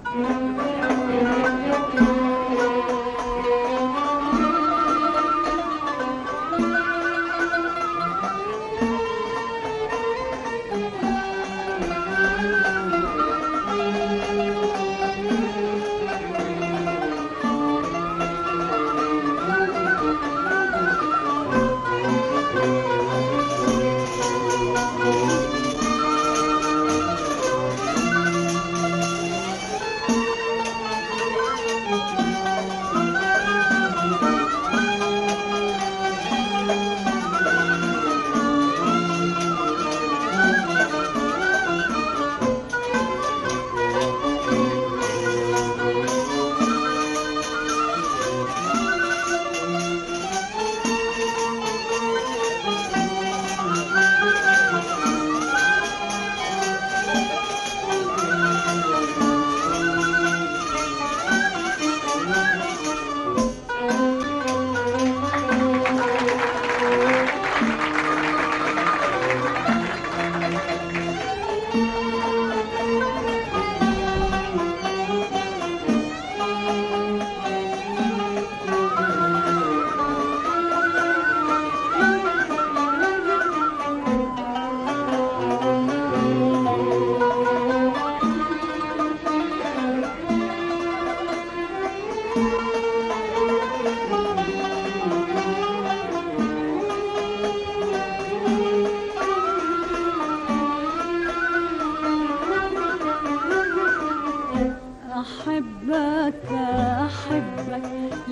أحبك أحبك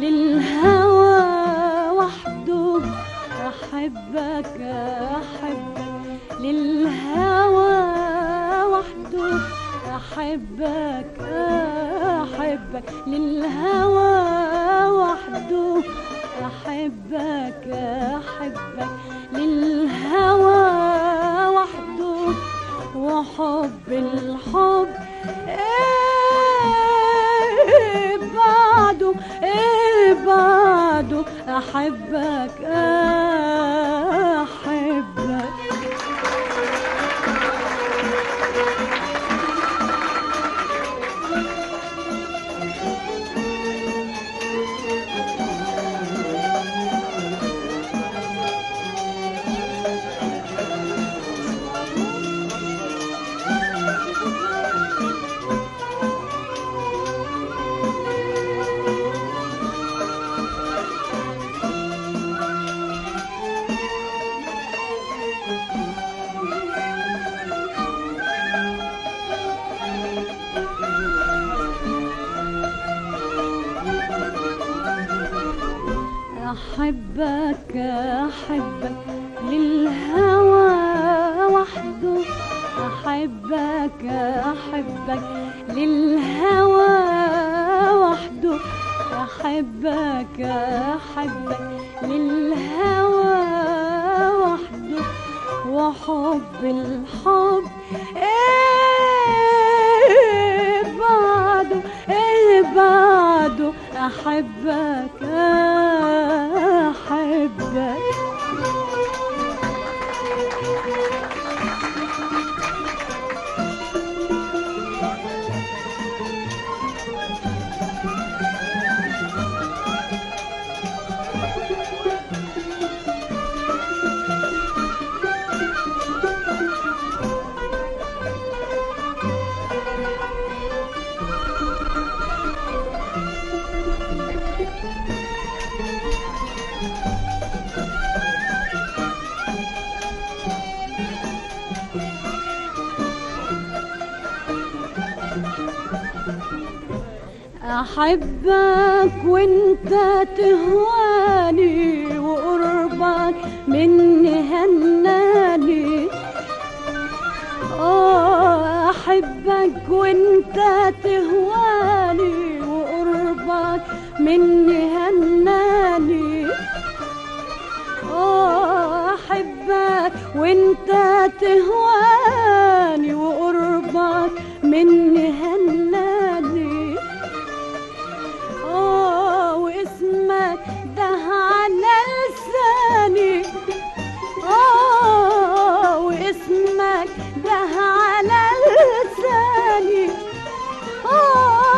للهوى وحده أحبك أحبك للهوى وحده أحبك أحبك للهوى وحده أحبك أحبك للهوى وحده وحب الحب إيه بعده إيه بعده أحبك أحبك أحبك أحبك للهوى وحده أحبك أحبك للهوى وحده أحبك أحبك للهوى وحده وحب الحب إيه بعده إيه بعده أحبك أحبك أحبك وانت تهواني وقربك مني هناني آه أحبك وانت تهواني وقربك مني هناني آه أحبك وانت تهواني وقربك مني هناني آه واسمك ده على لساني آه واسمك ده على لساني آه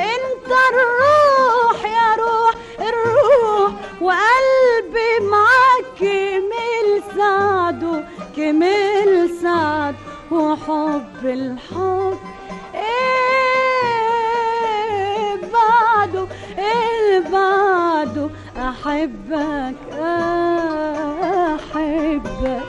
انت الروح يا روح الروح وقلبي معاك كمل سعده كمل سعد وحب الحب ايه بعده ايه بعده احبك احبك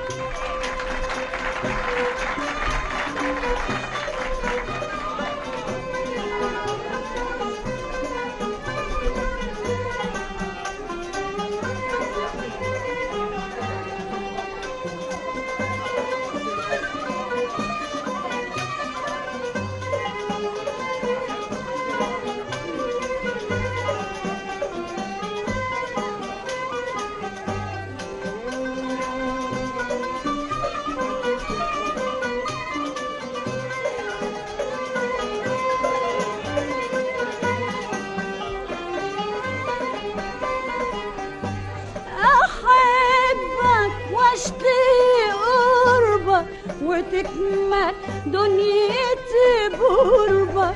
احبك واشتي قربك وتكمل دنيتي بقربك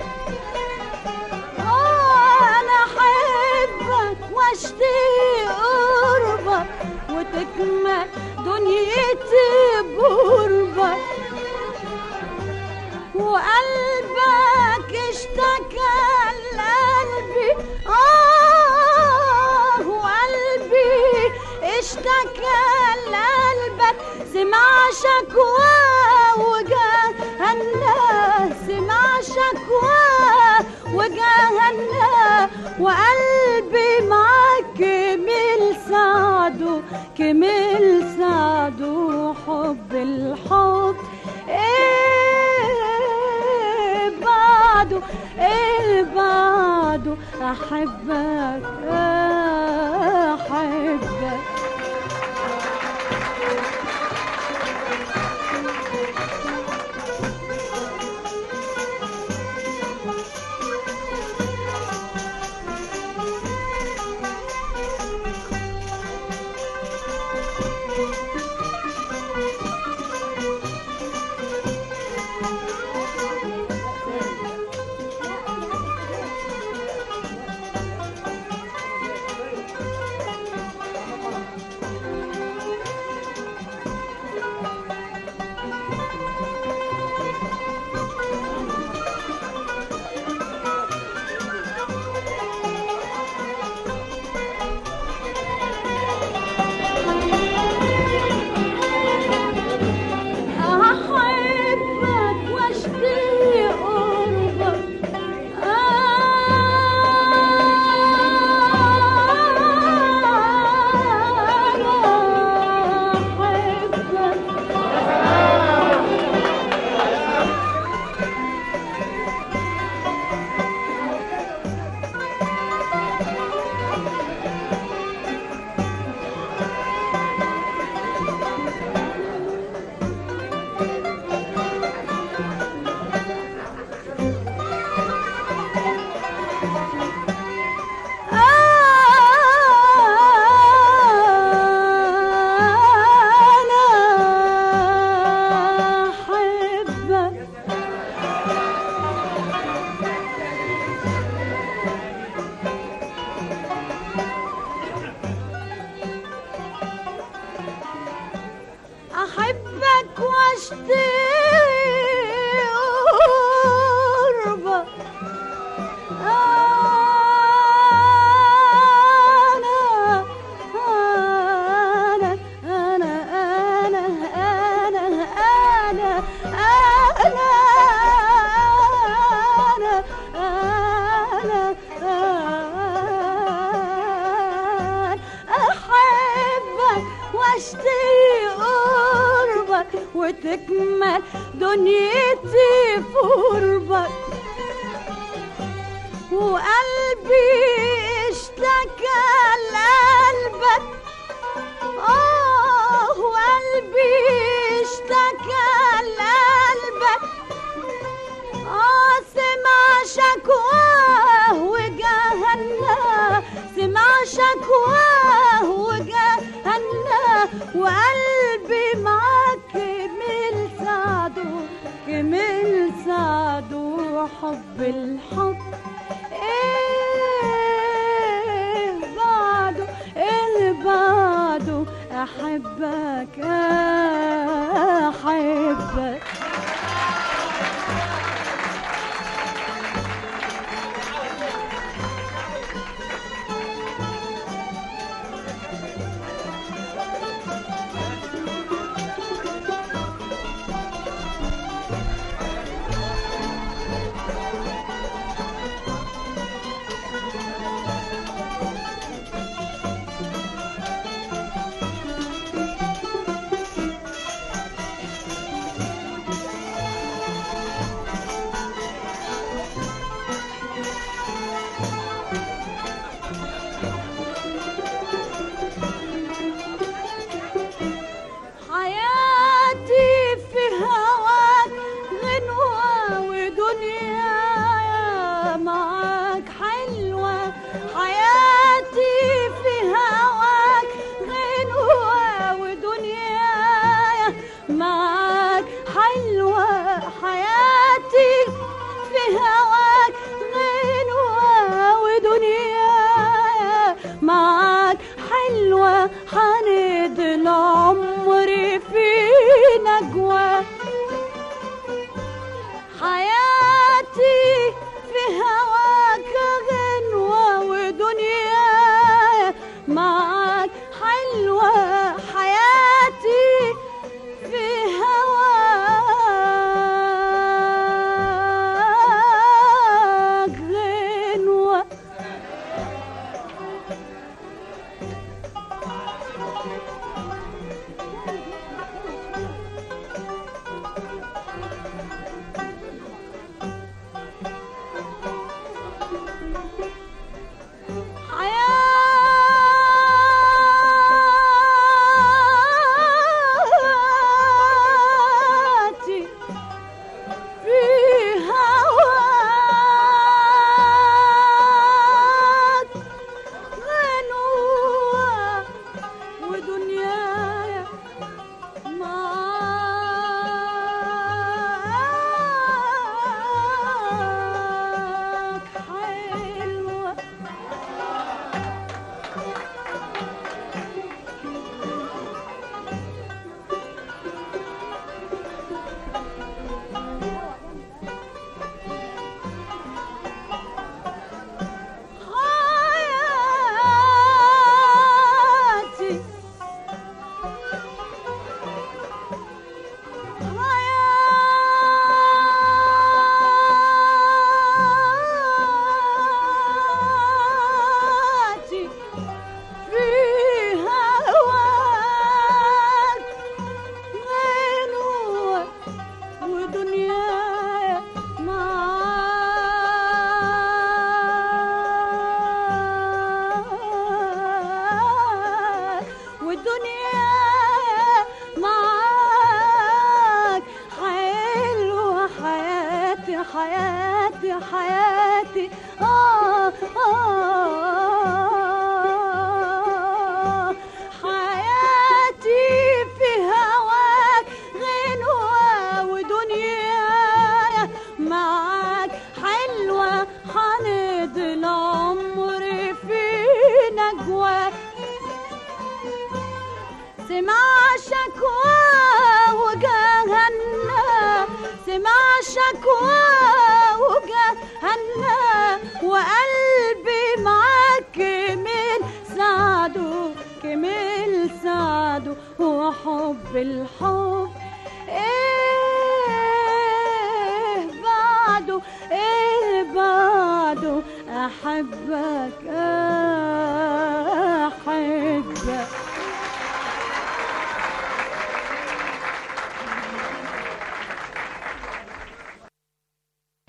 آه، انا احبك واشتي قربك وتكمل دنيتي بقربك وقلبك اشتكى لقلبي آه وقلبي اشتكى لقلبك سمع شكواه وجهنا سمع شكواه وجهنا وقلبي معاك كمل سعده كمل سعده حب الحب ايه بعده ايه بعده احبك احبك أحبك واشتي قربك أنا أحبك أنا أحبك أحبك واشتي قربك أنا أنا أنا أنا أنا أنا أنا أنا أنا أحبك واشتي قربك وتكمل دنيتي في قربك وقلبي اشتكى لقلبك آه وقلبي اشتكى لقلبك آه سمع شكواه وجهنا سمع شكواه وجهنا وقلبي معاك كمل سعده كمل سعده حب الحب سمع شكواه وجهنا وقلبي معاك كمل سعده كمل سعده وحب الحب ايه بعده ايه بعده احبك